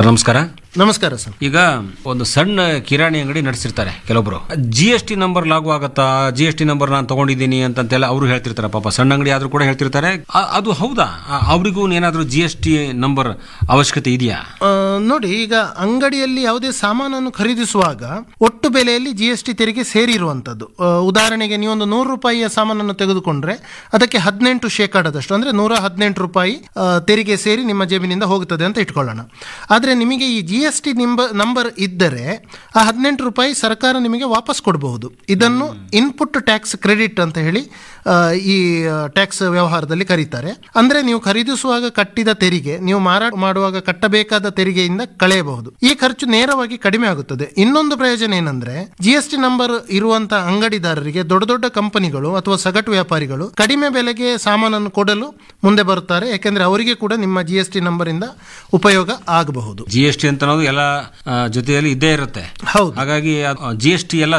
ನಮಸ್ಕಾರ ನಮಸ್ಕಾರ ಸರ್ ಈಗ ಒಂದು ಸಣ್ಣ ಕಿರಾಣಿ ಅಂಗಡಿ ನಡೆಸಿರ್ತಾರೆ ಕೆಲವೊಬ್ರು ಜಿ ಎಸ್ ಟಿ ನಂಬರ್ ಲಾಗು ಆಗತ್ತಾ ಜಿ ಎಸ್ ಟಿ ನಂಬರ್ ನಾನು ತಗೊಂಡಿದ್ದೀನಿ ಅಂತಂತೆಲ್ಲ ಅವರು ಹೇಳ್ತಿರ್ತಾರೆ ಪಾಪ ಸಣ್ಣ ಅಂಗಡಿ ಆದ್ರೂ ಕೂಡ ಹೇಳ್ತಿರ್ತಾರೆ ಅ- ಅದು ಹೌದಾ ಅ- ಅವ್ರಿಗೂ ಏನಾದ್ರೂ ಜಿ ಎಸ್ ಟಿ ನಂಬರ್ ಅವಶ್ಯಕತೆ ಇದೆಯಾ ಆ, ನೋಡಿ ಈಗ ಅಂಗಡಿಯಲ್ಲಿ ಯಾವುದೇ ಸಾಮಾನನ್ನು ಖರೀದಿಸುವಾಗ ಒಟ್ಟು ಬೆಲೆಯಲ್ಲಿ ಜಿ ಎಸ್ ಟಿ ತೆರಿಗೆ ಸೇರಿರುವಂಥದ್ದು ಆ, ಉದಾಹರಣೆಗೆ ನೀವೊಂದು ನೂರು ರೂಪಾಯಿಯ ಸಾಮಾನನ್ನು ತೆಗೆದುಕೊಂಡ್ರೆ ಅದಕ್ಕೆ ಹದಿನೆಂಟು ಶೇಕಡದಷ್ಟು ಅಂದ್ರೆ ನೂರ ಹದಿನೆಂಟು ರೂಪಾಯಿ ಆ, ತೆರಿಗೆ ಸೇರಿ ನಿಮ್ಮ ಜೇಬಿನಿಂದ ಹೋಗುತ್ತದೆ ಅಂತ ಇಟ್ಕೊಳ್ಳೋಣ ಆದರೆ ನಿಮಗೆ ಈ ಜಿ ಎಸ್ ಟಿ ನಿಂಬ ನಂಬರ್ ಇದ್ದರೆ ಆ ಹದಿನೆಂಟು ರೂಪಾಯಿ ಸರ್ಕಾರ ನಿಮಗೆ ವಾಪಸ್ ಕೊಡಬಹುದು ಇದನ್ನು ಇನ್ಪುಟ್ ಟ್ಯಾಕ್ಸ್ ಕ್ರೆಡಿಟ್ ಅಂತ ಹೇಳಿ ಆ, ಈ ಟ್ಯಾಕ್ಸ್ ವ್ಯವಹಾರದಲ್ಲಿ ಕರೀತಾರೆ ಅಂದ್ರೆ ನೀವು ಖರೀದಿಸುವಾಗ ಕಟ್ಟಿದ ತೆರಿಗೆ ನೀವು ಮಾರಾಟ ಮಾಡುವಾಗ ಕಟ್ಟಬೇಕಾದ ತೆರಿಗೆಯಿಂದ ಕಳೆಯಬಹುದು ಈ ಖರ್ಚು ನೇರವಾಗಿ ಕಡಿಮೆ ಆಗುತ್ತದೆ ಇನ್ನೊಂದು ಪ್ರಯೋಜನ ಏನಂದ್ರೆ ಜಿ ಎಸ್ ಟಿ ನಂಬರ್ ಇರುವಂತಹ ಅಂಗಡಿದಾರರಿಗೆ ದೊಡ್ಡ ದೊಡ್ಡ ಕಂಪನಿಗಳು ಅಥವಾ ಸಗಟು ವ್ಯಾಪಾರಿಗಳು ಕಡಿಮೆ ಬೆಲೆಗೆ ಸಾಮಾನನ್ನು ಕೊಡಲು ಮುಂದೆ ಬರುತ್ತಾರೆ ಯಾಕೆಂದ್ರೆ ಅವರಿಗೆ ಕೂಡ ನಿಮ್ಮ ಜಿ ಎಸ್ ಟಿ ನಂಬರ್ ಇಂದ ಉಪಯೋಗ ಆಗಬಹುದು ಜಿ ಎಸ್ ಟಿ ಅಂತ ಅನ್ನೋದು ಎಲ್ಲ ಆ, ಜೊತೆಯಲ್ಲಿ ಇದ್ದೇ ಇರುತ್ತೆ ಹೌದು ಹಾಗಾಗಿ ಜಿ ಎಸ್ ಟಿ ಎಲ್ಲ